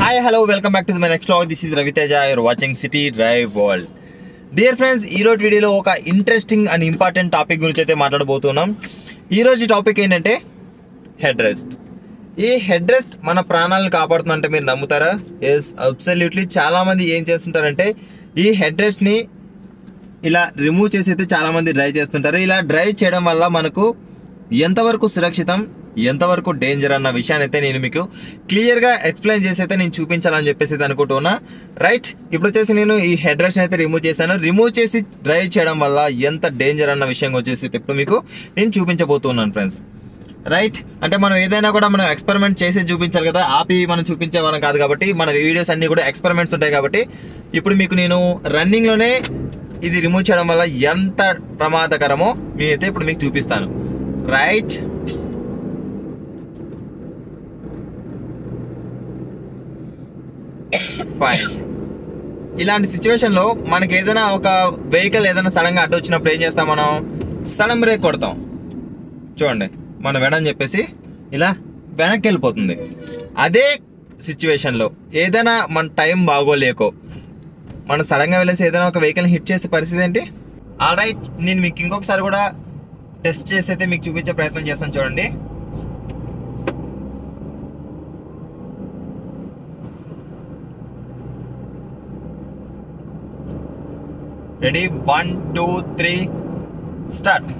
hi hello welcome back to my next vlog this is Raviteja your watching city drive world dear friends ఈ రోజు వీడియోలో ఒక interesting and important topic గురించి అయితే మాట్లాడబోతున్నాం ఈ రోజు టాపిక్ ఏంటంటే హెడ్ రెస్ట్ ఈ హెడ్ రెస్ట్ మన ప్రాణాలను కాపాడుతుందంటే మీరు నమ్ముతారా ఎస్ అబ్సల్యూట్లీ చాలా మంది ఏం చేస్తుంటారంటే ఈ హెడ్ రెస్ట్ని ఇలా రిమూవ్ చేసి అయితే చాలా మంది డ్రైవ్ చేస్తుంటారు ఇలా డ్రైవ్ చేయడం వల్ల మనకు ఎంతవరకు సురక్షితం ఎంతవరకు డేంజర్ అన్న విషయాన్ని అయితే నేను మీకు క్లియర్గా ఎక్స్ప్లెయిన్ చేసి అయితే నేను చూపించాలని చెప్పేసి అయితే అనుకుంటున్నా రైట్ ఇప్పుడు వచ్చేసి నేను ఈ హెడ్ రెస్ట్ అయితే రిమూవ్ చేశాను రిమూవ్ చేసి డ్రైవ్ చేయడం వల్ల ఎంత డేంజర్ అన్న విషయం వచ్చేసి అయితే ఇప్పుడు మీకు నేను చూపించబోతున్నాను ఫ్రెండ్స్ రైట్ అంటే మనం ఏదైనా కూడా మనం ఎక్స్పెరిమెంట్ చేసి చూపించాలి కదా ఆపి మనం చూపించే వాళ్ళం కాదు కాబట్టి మన వీడియోస్ అన్ని కూడా ఎక్స్పెరిమెంట్స్ ఉంటాయి కాబట్టి ఇప్పుడు మీకు నేను రన్నింగ్లోనే ఇది రిమూవ్ చేయడం వల్ల ఎంత ప్రమాదకరమో నేనైతే ఇప్పుడు మీకు చూపిస్తాను రైట్ ఫైన్ ఇలాంటి సిచ్యువేషన్లో మనకి ఏదైనా ఒక వెహికల్ ఏదైనా సడన్గా అడ్డు వచ్చినప్పుడు ఏం చేస్తాం మనం సడన్ బ్రేక్ కొడతాం చూడండి మనం వెనని చెప్పేసి ఇలా వెనక్కి వెళ్ళిపోతుంది అదే సిచ్యువేషన్లో ఏదైనా మన టైం బాగోలేకో మనం సడన్గా వెళ్ళేసి ఏదైనా ఒక వెహికల్ హిట్ చేసే పరిస్థితి ఏంటి ఆల్ రైట్ నేను మీకు ఇంకొకసారి కూడా టెస్ట్ చేసి అయితే మీకు చూపించే ప్రయత్నం చేస్తాను చూడండి ready one two three start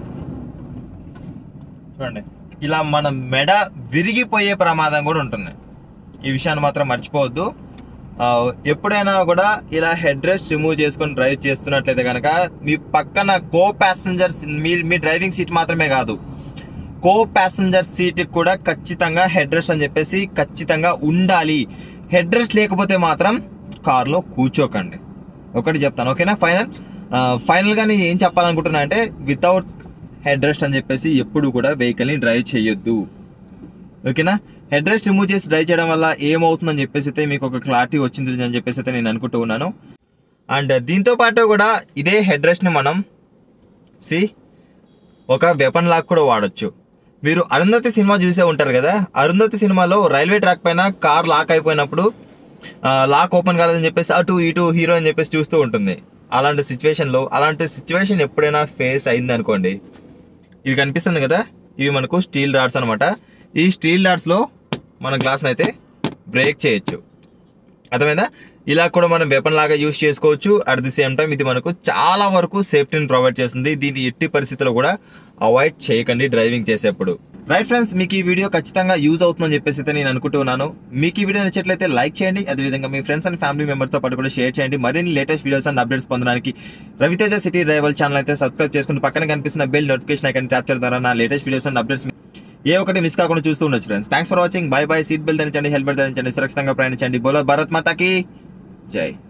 చూడండి ఇలా మన మెడ విరిగిపోయే ప్రమాదం కూడా ఉంటుంది ఈ విషయాన్ని మాత్రం మర్చిపోవద్దు ఆ, ఎప్పుడైనా కూడా ఇలా హెడ్ రెస్ట్ రిమూవ్ చేసుకొని డ్రైవ్ చేస్తున్నట్లయితే కనుక మీ పక్కన కో ప్యాసింజర్స్ మీ మీ డ్రైవింగ్ సీట్ మాత్రమే కాదు కో ప్యాసింజర్ సీట్ కూడా ఖచ్చితంగా హెడ్ రెస్ట్ అని చెప్పేసి ఖచ్చితంగా ఉండాలి హెడ్ రెస్ట్ లేకపోతే మాత్రం కార్లో కూర్చోకండి ఒకటి చెప్తాను ఓకేనా ఫైనల్ ఫైనల్గా నేను ఏం చెప్పాలనుకుంటున్నా అంటే వితౌట్ హెడ్ రెస్ట్ అని చెప్పేసి ఎప్పుడు కూడా వెహికల్ని డ్రైవ్ చేయొద్దు ఓకేనా హెడ్ రెస్ట్ రిమూవ్ చేసి డ్రైవ్ చేయడం వల్ల ఏమవుతుందని చెప్పేసి అయితే మీకు ఒక క్లారిటీ వచ్చింది అని చెప్పేసి అయితే నేను అనుకుంటూ ఉన్నాను అండ్ దీంతో పాటు కూడా ఇదే హెడ్ రెస్ట్ని మనం సి ఒక వెపన్ లాక్ కూడా వాడొచ్చు మీరు అరుంధతి సినిమా చూసే ఉంటారు కదా అరుంధతి సినిమాలో రైల్వే ట్రాక్ పైన కార్ లాక్ అయిపోయినప్పుడు ఆ, లాక్ ఓపెన్ కాలేదని చెప్పేసి అటు ఇటు హీరో అని చెప్పేసి చూస్తూ ఉంటుంది అలాంటి సిచ్యువేషన్లో అలాంటి సిచ్యువేషన్ ఎప్పుడైనా ఫేస్ అయింది అనుకోండి ఇది కనిపిస్తుంది కదా ఇవి మనకు స్టీల్ రాడ్స్ అనమాట ఈ స్టీల్ రాడ్స్లో మన గ్లాస్ని అయితే బ్రేక్ చేయొచ్చు అర్థమైందా ఇలా కూడా మనం వెపన్ లాగా యూస్ చేసుకోవచ్చు అట్ ది సేమ్ టైం ఇది మనకు చాలా వరకు సేఫ్టీని ప్రొవైడ్ చేస్తుంది దీన్ని ఎట్టి పరిస్థితుల్లో కూడా అవాయిడ్ చేయకండి డ్రైవింగ్ చేసేప్పుడు రైట్ ఫ్రెండ్స్ మీకు ఈ వీడియో ఖచ్చితంగా యూజ్ అవుతుందని చెప్పేసి అయితే నేను అనుకుంటున్నాను మీకు ఈ వీడియో నచ్చినట్లయితే లైక్ చేయండి అదేవిధంగా మీ ఫ్రెండ్స్ అండ్ ఫ్యామిలీ మెంబర్స్తో పాటు కూడా షేర్ చేయండి మరిన్ని లేటెస్ట్ వీడియోస్ అండ్ అప్డేట్స్ పొందడానికి రవితేజ సిటీ డ్రైవల్ ఛానల్ అయితే సబ్స్క్రైబ్ చేసుకుని పక్కన కనిపిస్తున్న బెల్ నోటిఫికేషన్ ఐకన్ ట్యాప్ చేయడం ద్వారా నా లేటెస్ట్ వీడియోస్ అండ్ అప్డేట్స్ ఏ ఒకటి మిస్ కాకుండా చూస్తూ ఉండొచ్చు friends thanks for watching bye bye seat belt ధరించండి హెల్మెట్ ధరించండి సురక్షితంగా ప్రయాణించండి బోలో భారత్ మాతాకి జై